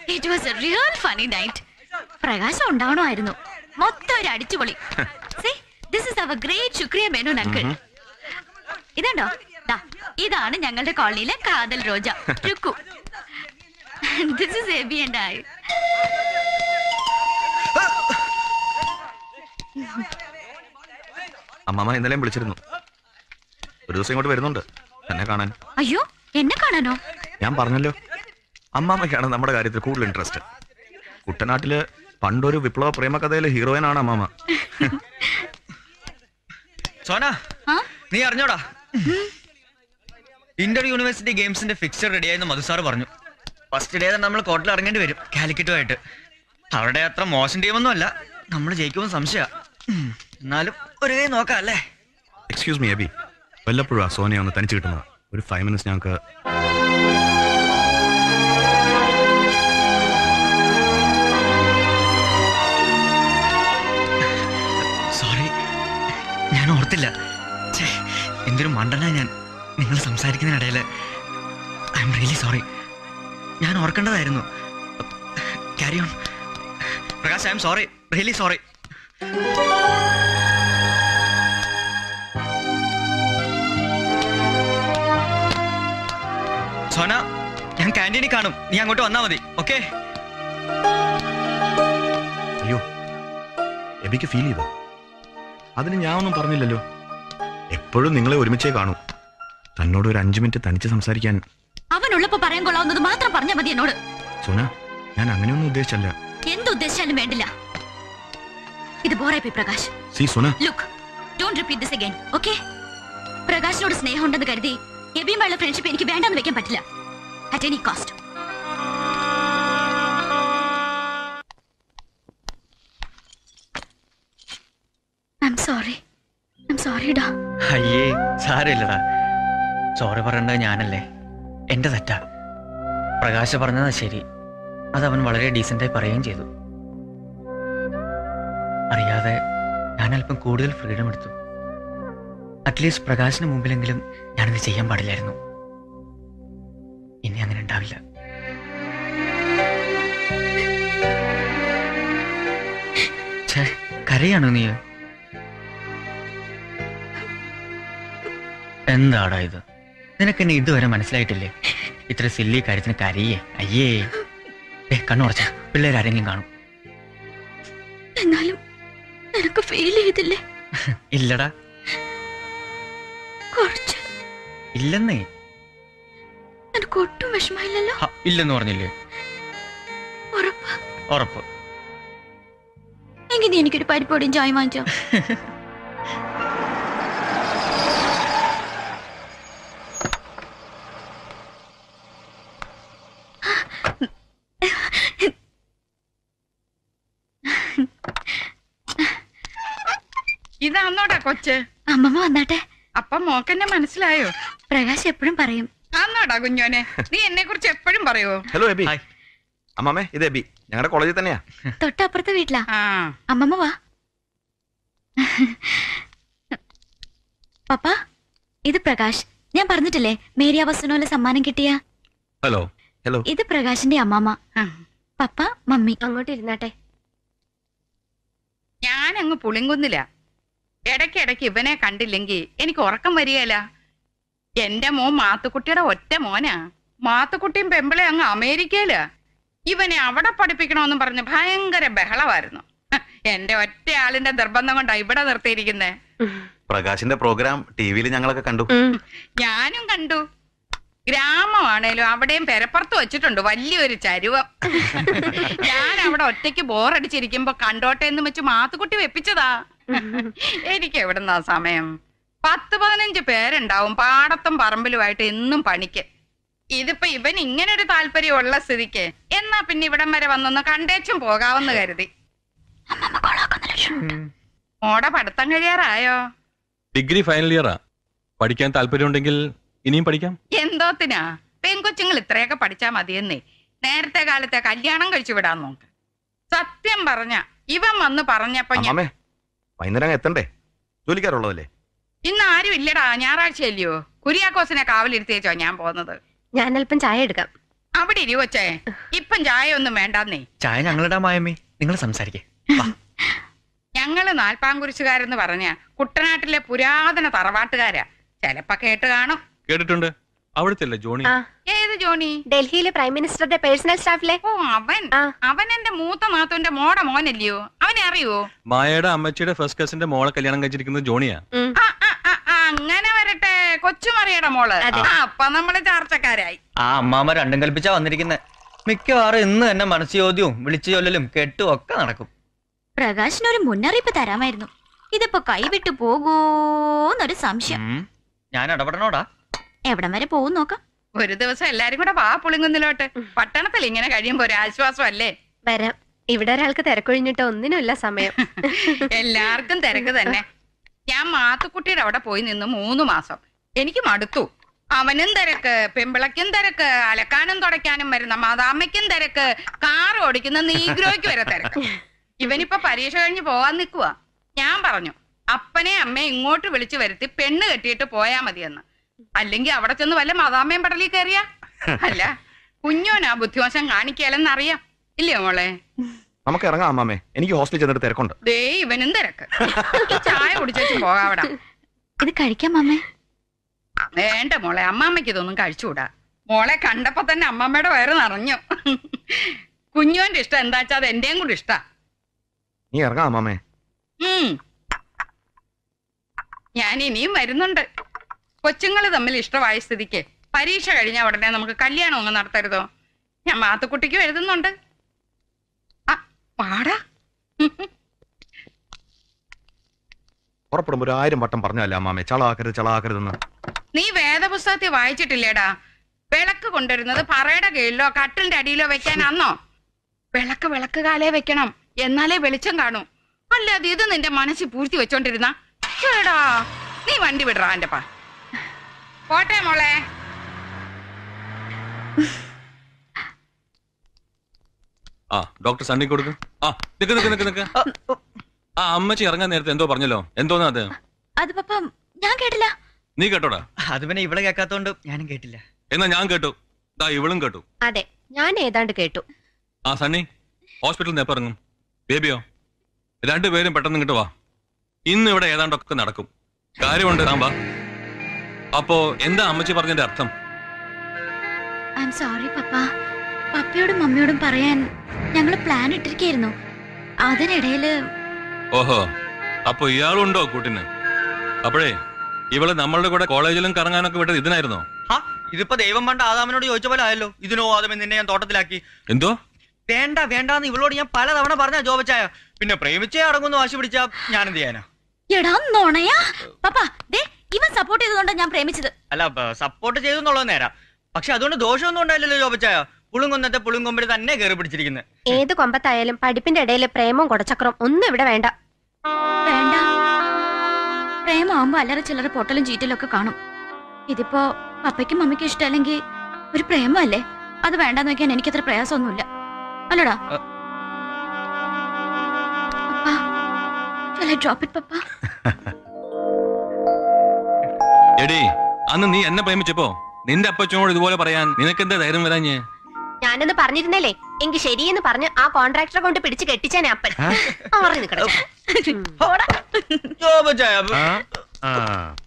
It was a real funny night പ്രകാശം ഉണ്ടാവണമായിരുന്നു മൊത്തം ഒരു അടിച്ചുപൊളി ദിസ് ഇസ് അവർ ഗ്രേറ്റ് ശുക്രിയ മേനോൻ അങ്കിൾ ഇതുണ്ടോ ദാ, ഇതാണ് ഞങ്ങളുടെ കോളനിയിലെ കാതൽ Roja Rukku this is Eby and I അമ്മാമ ഇന്നലെയും വിളിച്ചിരുന്നു ഒരു ദിവസം ഇങ്ങോട്ട് വരുന്നുണ്ട് എന്നെ കാണാൻ അയ്യോ എന്നെ കാണാനോ ഞാൻ പറഞ്ഞല്ലോ അമ്മാമയ്ക്കാണ് നമ്മുടെ കാര്യത്തിൽ കൂടുതൽ ഇൻട്രസ്റ്റ് കുട്ടനാട്ടില് പണ്ടൊരു വിപ്ലവ പ്രേമകഥയിലെ ഹീറോയിനാണ് അമ്മാമ സോന ആ നീ അറിഞ്ഞോടാ ഇന്റർ യൂണിവേഴ്സിറ്റി ഗെയിംസിന്റെ ഫിക്സർ റെഡിയായെന്ന് മധു സാർ പറഞ്ഞു ഫസ്റ്റ് ഡേ തന്നെ നമ്മൾ കോർട്ടിൽ ഇറങ്ങേണ്ടി വരും കാലിക്കറ്റുമായിട്ട് അവരുടെ അത്ര മോശം ടീമൊന്നും അല്ല നമ്മൾ ജയിക്കുമെന്ന് സംശയ എന്നാലും ഒരു കൈ നോക്കാം അല്ലേ എക്സ്ക്യൂസ് മീ അബി വല്ലപ്പോഴും ആ സോനിയ ഒന്ന് തനിച്ച് കിട്ടുന്നത് ഒരു ഫൈവ് മിനിറ്റ്സ് ഞങ്ങൾക്ക് സോറി ഞാൻ ഓർത്തില്ല ഛേ, എന്തൊരു മണ്ടനാ ഞാൻ നിങ്ങൾ സംസാരിക്കുന്നതിനിടയിൽ ഐ എം റിയലി സോറി ഞാൻ ഓർക്കേണ്ടതായിരുന്നു carry on Prakash I'm sorry really sorry Sona ഞാൻ ക്യാൻറ്റീനിൽ കാണും നീ അങ്ങോട്ട് വന്നാൽ മതി ഓക്കെ അയ്യോ എബിക്ക് ഫീൽ ചെയ്തോ അതിന് ഞാൻ ഒന്നും പറഞ്ഞില്ലല്ലോ എപ്പോഴും നിങ്ങളെ ഒരുമിച്ചേ കാണൂ തന്നോട് ഒരു അഞ്ചു മിനിറ്റ് തനിച്ച് സംസാരിക്കാൻ അവനുള്ളപ്പോ പറയാൻ കൊള്ളാവുന്നത് മാത്രം പറഞ്ഞാൽ മതി എന്നോട് സോന ഞാൻ അങ്ങനെയൊന്നും ഉദ്ദേശിച്ചല്ല എന്തുദ്ദേശിച്ചാലും വേണ്ടില്ല ഇത് ബോറായി Prakash see Sona look don't repeat this again okay പ്രകാശിനോട് സ്നേഹം ഉണ്ടെന്ന് കരുതി എബിയുമായുള്ള ഫ്രണ്ട്ഷിപ്പ് എനിക്ക് വേണ്ടെന്ന് വെക്കാൻ പറ്റില്ല at any cost I'm sorry I'm sorry ഡാ അയ്യേ സാരമില്ലടാ സോറി പറയേണ്ടത് ഞാനല്ലേ എന്റെ തെറ്റാ പ്രകാശ് പറഞ്ഞതാ ശരി അത് അവൻ വളരെ ഡീസൻ്റായി പറയുകയും ചെയ്തു അറിയാതെ ഞാൻ അല്പം കൂടുതൽ ഫ്രീഡം എടുത്തു അറ്റ്ലീസ്റ്റ് പ്രകാശിന് മുമ്പിലെങ്കിലും ഞാനത് ചെയ്യാൻ പാടില്ലായിരുന്നു ഇനി അങ്ങനെ ഉണ്ടാവില്ല ഛേ കരയാണോ നീ എന്താടാ ഇത് നിനക്ക് എന്നെ ഇതുവരെ മനസ്സിലായിട്ടില്ലേ ഇത്ര സില്ലി കാര്യത്തിന് കരയേ അയ്യേ ഏ കണ്ണുറച്ച പിള്ളേരാരെങ്കിലും കാണും എന്നാലും നിനക്ക് ഫീൽ ചെയ്തില്ലേ ഇല്ലടാ കുറച്ച് ഇല്ലെന്നേ നിനക്ക് ഒട്ടും വിഷമമില്ലല്ലോ ഹ, ഇല്ലെന്ന് പറഞ്ഞില്ലേ ഉറപ്പ് ഉറപ്പ് എങ്കിൽ നീ എനിക്കൊരു പരിപ്പോടിയും ചായ വാങ്ങിച്ചോ ഇതാന്നോടാ കൊച്ച് അമ്മമ്മ വന്നാട്ടെ അപ്പം മോക്കെന്നെ മനസ്സിലായോ പ്രകാശ് എപ്പോഴും പറയും ആന്നോടാ കുഞ്ഞോനെ നീ എന്നെ കുറിച്ച് എപ്പോഴും പറയുവോ ഹലോ എബി ഹായ് അമ്മാമേ ഇത് എബി ഞങ്ങളുടെ കോളേജിൽ തന്നെയാ തൊട്ടപ്പുറത്തെ വീട്ടിലാ ആ അമ്മമ്മ വാ പപ്പ ഇത് പ്രകാശ് ഞാൻ പറഞ്ഞിട്ടില്ലേ മേരിയ വസുനോലെ സമ്മാനം കിട്ടിയ ഹലോ ഹലോ ഇത് പ്രകാശിന്റെ അമ്മാമ്മ ആ. പപ്പ മമ്മി അങ്ങോട്ട് ഇരുന്നാട്ടെ ഞാൻ അങ്ങ് പുളിങ്കുന്നില്ല ഇടയ്ക്കിടയ്ക്ക് ഇവനെ കണ്ടില്ലെങ്കിൽ എനിക്ക് ഉറക്കം വരികയില്ല എന്റെ മോൻ മാത്തുക്കുട്ടിയുടെ ഒറ്റ മോനാ മാത്തുക്കുട്ടിയും പെമ്പിളെ അങ്ങ് അമേരിക്കയില് ഇവനെ അവിടെ പഠിപ്പിക്കണമെന്നും പറഞ്ഞ് ഭയങ്കര ബഹളമായിരുന്നു ഹ, എന്റെ ഒറ്റ ആളിന്റെ നിർബന്ധം കൊണ്ടാ ഇവിടെ നിർത്തിയിരിക്കുന്നേ പ്രകാശിന്റെ പ്രോഗ്രാം ടി വിയിൽ ഞങ്ങളൊക്കെ കണ്ടു ഞാനും കണ്ടു ഗ്രാമമാണേലും അവിടെയും പെരപ്പുറത്ത് വെച്ചിട്ടുണ്ട് വലിയൊരു ചരുവം ഞാൻ അവിടെ ഒറ്റയ്ക്ക് ബോറടിച്ചിരിക്കുമ്പോ കണ്ടോട്ടെ എന്ന് വെച്ച് മാത്തുക്കുട്ടി വെപ്പിച്ചതാ എനിക്ക് എവിടുന്നാ സമയം പത്ത് പതിനഞ്ച് പേരുണ്ടാവും പാടത്തും പറമ്പിലുമായിട്ട് എന്നും പണിക്ക് ഇതിപ്പോ ഇവൻ ഇങ്ങനെ ഒരു താല്പര്യമുള്ള സ്ഥിതിക്ക് എന്നാ പിന്നെ ഇവിടം വരെ വന്നൊന്ന് കണ്ടേച്ചും പോകാവെന്ന് കരുതി അമ്മമ്മ കൊളാക്കുന്ന ലക്ഷണം മോടെ പഠിത്തം കഴിയാറായോ ഡിഗ്രി ഫൈനൽ ഇയറാ പഠിക്കാൻ താല്പര്യമുണ്ടെങ്കിൽ ഇനിയും പഠിക്കാം എന്തോത്തിനാ പെൺകൊച്ചുങ്ങൾ ഇത്രയൊക്കെ പഠിച്ചാ മതിയെന്നേ നേരത്തെ കാലത്തെ കല്യാണം കഴിച്ചു വിടാൻ നോക്ക് സത്യം പറഞ്ഞ ഇവൻ വന്ന് പറഞ്ഞപ്പോ ഞാൻ അമ്മാമേ വൈകുന്നേരം അങ്ങ് എത്തണ്ടേ ജോലിക്കാരുള്ളതല്ലേ ഇന്ന് ആരും ഇല്ലടാ ഞായറാഴ്ച അല്ലയോ കുര്യാക്കോസിനെ കാവലിരുത്തിയേച്ചോ ഞാൻ പോകുന്നത് ഞാൻ അല്പം ചായ എടുക്കാം അവിടെ ഇരുവച്ചേ ഇപ്പം ചായ ഒന്നും വേണ്ടാന്നേ ചായ ഞങ്ങളുടെ മായമ്മേ നിങ്ങൾ സംസാരിക്കേ ഞങ്ങള് നാൽപ്പാങ്കുരിശുകാരെന്ന് പറഞ്ഞ കുട്ടനാട്ടിലെ പുരാതന തറവാട്ടുകാരാ ചെലപ്പോ കേട്ട് കാണും കേട്ടിട്ടുണ്ട് അവിടുത്തെ അല്ലേ ജോണി ആ ഏത് ജോണി ഡൽഹിയിലെ പ്രൈം മിനിസ്റ്ററുടെ പേഴ്സണൽ സ്റ്റാഫിലെ ഓ അവൻ ആ. അവൻ എന്റെ മൂത്ത നാത്തുവിന്റെ മോടെ മോനല്ലയോ അവനെ അറിയോ മായയുടെ അമ്മച്ചിയുടെ ഫസ്റ്റ് കസിന്റെ മോളെ കല്യാണം കഴിച്ചിരിക്കുന്നത് ജോണിയാ ഉം. ആ, ആ, ആ, ആ, അങ്ങനെ വരട്ടെ കൊച്ചുമറിയുടെ മോള് അതെ. ആ, അപ്പൊ നമ്മള് ചാർച്ചക്കാരായി ആ അമ്മാമ്മ രണ്ടും കൽപ്പിച്ചാ വന്നിരിക്കുന്നത് മിക്കവാറും ഇന്ന് തന്നെ മനസ്സ് ചോദ്യവും വിളിച്ചു ചൊല്ലലും കെട്ടും ഒക്കെ നടക്കും പ്രകാശിന് ഒരു മുന്നറിയിപ്പ് തരാമായിരുന്നു ഇതിപ്പോ കൈവിട്ടു പോകൂന്നൊരു സംശയം ഉം. ഞാൻ ഇടപെടണോടാ എവിടം വരെ പോകും നോക്കാം ഒരു ദിവസം എല്ലാരും കൂടെ വാ പുളിങ്ങുന്നിലോട്ട് പട്ടണത്തിൽ ഇങ്ങനെ കഴിയുമ്പോ ഒരു ആശ്വാസം അല്ലേ വരാം ഇവിടെ ഒരാൾക്ക് തിരക്കൊഴിഞ്ഞിട്ട് ഒന്നിനുമില്ല സമയം എല്ലാവർക്കും തിരക്ക് തന്നെ ഞാൻ മാത്തുക്കുട്ടിയുടെ അവിടെ പോയി നിന്ന് മൂന്ന് മാസം എനിക്ക് മടുത്തു അവനും തിരക്ക് പെമ്പിളയ്ക്കും തിരക്ക് അലക്കാനും തുടയ്ക്കാനും വരുന്ന മാതാമ്മയ്ക്കും തിരക്ക് കാർ ഓടിക്കുന്ന നീഗ്രോയ്ക്ക് വരെ തിരക്ക് ഇവനിപ്പോ പരീക്ഷ കഴിഞ്ഞ് പോവാൻ നിൽക്കുക ഞാൻ പറഞ്ഞു അപ്പനെ അമ്മയെ ഇങ്ങോട്ട് വിളിച്ചു വരുത്തി പെണ്ണ് കെട്ടിയിട്ട് പോയാ മതിയെന്ന് അല്ലെങ്കിൽ അവിടെ ചെന്ന് വല്ല മതാമ്മയും പടലിൽ കയറിയ അല്ല കുഞ്ഞോനാ ബുദ്ധിവശം കാണിക്കലെന്നറിയാം ഇല്ലയോ മോളെ നമുക്ക് ഇറങ്ങാം അമ്മാമേ എനിക്ക് ഹോസ്റ്റലിൽ ചെന്നിട്ട് തിരക്കുണ്ട് ദേ ഇവനും തിരക്ക് ഈ ചായ കുടിച്ചു പോകാവിടാ ഇത് കഴിക്കാം അമ്മേ വേണ്ട മോളെ അമ്മാമ്മയ്ക്ക് ഇതൊന്നും കഴിച്ചുകൂടാ മോളെ കണ്ടപ്പോ തന്നെ അമ്മമ്മയുടെ വയറ് നിറഞ്ഞു കുഞ്ഞോന്റെ ഇഷ്ടം എന്താ വെച്ചാ അത് എന്റെയും കൂടി ഇഷ്ടാ നീ ഇറങ്ങാം അമ്മാമേ ഉം. ഞാൻ ഇനിയും വരുന്നുണ്ട് കൊച്ചുങ്ങൾ തമ്മിൽ ഇഷ്ടമായ സ്ഥിതിക്ക് പരീക്ഷ കഴിഞ്ഞ ഉടനെ നമുക്ക് കല്യാണം ഒന്നും നടത്തരുതോ ഞാൻ മാത്തുക്കുട്ടിക്കും എഴുതുന്നുണ്ട് ആ പാടാ പുറപ്പെടുമ്പോ ഒരു ആയിരം വട്ടം പറഞ്ഞല്ലേ അമ്മാമേ ചളാക്കരുത് ചളാക്കരുതെന്ന് നീ വേദപുസ്തകത്തിൽ വായിച്ചിട്ടില്ലേടാ വിളക്ക് കൊണ്ടുവരുന്നത് പറയുടെ കീഴിലോ കട്ടിലിന്റെ അടിയിലോ വെക്കാനാന്നോ വിളക്ക് വിളക്ക് കാലേ വെക്കണം എന്നാലേ വെളിച്ചം കാണൂ അല്ലാതെ ഇത് നിന്റെ മനസ്സിൽ പൂഴ്ത്തി വെച്ചോണ്ടിരുന്ന ചേടാ നീ വണ്ടി വിടറാ എന്റെ പാ പോട്ടെ മോളെ ആ ഡോക്ടർ സണ്ണി കൊടുക്ക് ആ നിക്ക് നിക്ക് നിക്ക് നിക്ക് ആ അമ്മച്ചി ഇറങ്ങാൻ നേരത്തെ എന്തോ പറഞ്ഞല്ലോ എന്തോന്നാ അത് അത് പപ്പ ഞാൻ കേട്ടില്ല നീ കേട്ടോടാ അത് പിന്നെ ഇവിടെ കേൾക്കാത്തോണ്ട് ഞാനും കേട്ടില്ല എന്നാ ഞാൻ കേട്ടു ദാ ഇവളും കേട്ടു അതെ ഞാൻ ഏതാണ്ട് കേട്ടു ആ സണ്ണി ഹോസ്പിറ്റലിൽ നിന്ന് എപ്പോ ഇറങ്ങും ബേബിയോ രണ്ടുപേരും പെട്ടെന്ന് ഇങ്ങോട്ട് വാ ഇന്ന് ഇവിടെ ഏതാണ്ടൊക്കെ നടക്കും കാര്യമുണ്ട് താൻ വാ അപ്പോ എന്താ അമ്മച്ചി പറഞ്ഞതിന്റെ അർത്ഥം ഐ എം സോറി പപ്പ പപ്പയോടും മമ്മിയോടും പറയാൻ ഞങ്ങൾ പ്ലാൻ ഇട്ടിരിക്കായിരുന്നു അതിനിടയില് ഓഹോ അപ്പൊ ഇയാളുണ്ടോ കൂട്ടിന് അപ്പോഴേ ഇവള് നമ്മളുടെ കൂടെ കോളേജിലും കറങ്ങാനൊക്കെ വിട്ടത് ഇതിനായിരുന്നോ ഹാ ഇതിപ്പോ ദൈവം പണ്ട് ആദാമനോട് ചോദിച്ച പോലെ ആയല്ലോ ഇതിനോ ആദമൻ നിന്നെ ഞാൻ തോട്ടത്തിലാക്കി എന്തോ വേണ്ട വേണ്ടാന്ന് ഇവളോട് ഞാൻ പലതവണ പറഞ്ഞ ജോബച്ചായ പിന്നെ പ്രേമിച്ചേ അടങ്ങുന്നു വാശി പിടിച്ചാ ഞാൻ എന്ത് ചെയ്യാനാ എടാ നോണയാ പപ്പ ദേ ഇവൻ സപ്പോർട്ട് ചെയ്തുകൊണ്ടാ ഞാൻ പ്രേമിച്ചത് അല്ല സപ്പോർട്ട് ചെയ്തു എന്നുള്ളത് നേരാ പക്ഷെ അതുകൊണ്ട് ദോഷമൊന്നും ഉണ്ടായില്ലല്ലോ ജോബച്ചായ പുളുങ്കൊന്നത്തെ പുളുങ്കൊമ്പിൽ തന്നെ കയറി പിടിച്ചിരിക്കുന്നത് ഏത് കൊമ്പത്തായാലും പഠിപ്പിന്റെ ഇടയിൽ പ്രേമവും കുടച്ചക്രം ഒന്നും ഇവിടെ വേണ്ട വേണ്ട പ്രേമാവുമ്പോ അല്ലറ ചില്ലറ പൊട്ടലും ചീറ്റലും ഒക്കെ കാണും ഇതിപ്പോ പപ്പയ്ക്കും മമ്മിക്കും ഇഷ്ടമല്ലെങ്കിൽ ഒരു പ്രേമല്ലേ അത് വേണ്ടെന്ന് വെക്കാൻ എനിക്കത്ര പ്രയാസമൊന്നുമില്ല അല്ലടാ അ. ഡ്രോപ്പ് ഇറ്റ് പപ്പ എടി അന്ന് നീ എന്നെ പ്രേമിച്ചപ്പോ നിന്റെ അപ്പച്ചനോട് ഇതുപോലെ പറയാൻ നിനക്കെന്താ ധൈര്യം വരാഞ്ഞ് ഞാനൊന്ന് പറഞ്ഞിരുന്നല്ലേ എങ്കിൽ ശരിയെന്ന് പറഞ്ഞ് ആ കോൺട്രാക്ടറെ കൊണ്ട് പിടിച്ച് കെട്ടിച്ചാനെ അപ്പൻ മാറി നിൽക്കണം ജോബച്ചായ ആ